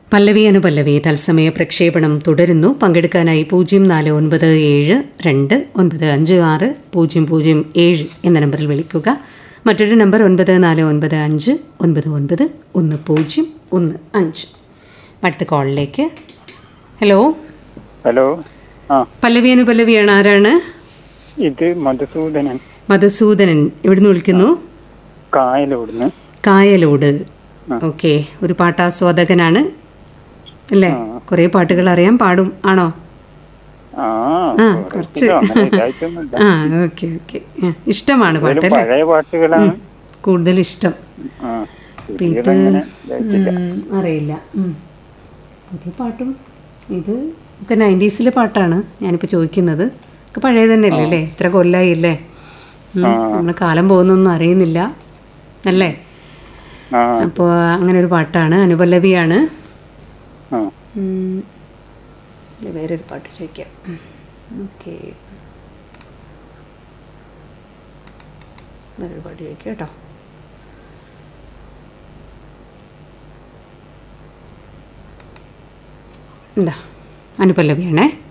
പല്ലവി അനുപല്ലവി തത്സമയ പ്രക്ഷേപണം തുടരുന്നു പങ്കെടുക്കാനായി പൂജ്യം നാല് ഒൻപത് ഏഴ് രണ്ട് ഒൻപത് അഞ്ച് ആറ് പൂജ്യം പൂജ്യം ഏഴ് എന്ന നമ്പറിൽ വിളിക്കുക മറ്റൊരു നമ്പർ ഒൻപത് നാല് ഒൻപത് അഞ്ച് ഒൻപത് ഒൻപത് ഒന്ന് പൂജ്യം ഒന്ന് അഞ്ച് അടുത്ത കോളിലേക്ക് ഹലോ ഹലോ ആ പല്ലവി അനുപല്ലവിയാണ് ആരാണ് ഇത് മധുസൂദനൻ മധുസൂദനൻ എവിടുന്ന് വിളിക്കുന്നു കായലോടുന്ന് കായലോട് ഓക്കെ ഒരു പാട്ടാസ്വാദകനാണ് അല്ലേ കുറേ പാട്ടുകൾ അറിയാൻ പാടും ആണോ ആ ആ കുറച്ച് അങ്ങനെ ഇതായിട്ടൊന്നുമില്ല. ആ ഓക്കെ ഓക്കെ ഇഷ്ടമാണ് പാട്ട് ഇതിലും അല്ലേ പഴയ പാട്ടുകളാണ് കൂടുതൽ ഇഷ്ടം ആ, അപ്പൊ ഇത് പുതിയതങ്ങനെ ഇതായിട്ടില്ല. ഉം, അറിയില്ല ഉം. പുതിയ പാട്ടും ഇത് ഒക്കെ നയൻറ്റീസിലെ പാട്ടാണ് ഞാനിപ്പോൾ ചോദിക്കുന്നത് ഒക്കെ പഴയ തന്നെയല്ലേ അല്ലേ ഇത്ര കൊല്ലായി അല്ലേ നമ്മൾ കാലം പോകുന്നൊന്നും അറിയുന്നില്ല അല്ലേ ആ അപ്പോൾ അങ്ങനെ ഒരു പാട്ടാണ് അനുപല്ലവിയാണ് ആ ഉം. ഇത് വേറൊരു പാട്ട് ചോദിക്കാം ഓക്കെ വേറൊരു പാട്ട് ചോദിക്കാം കേട്ടോ എന്താ അനുപല്ലവിയാണേ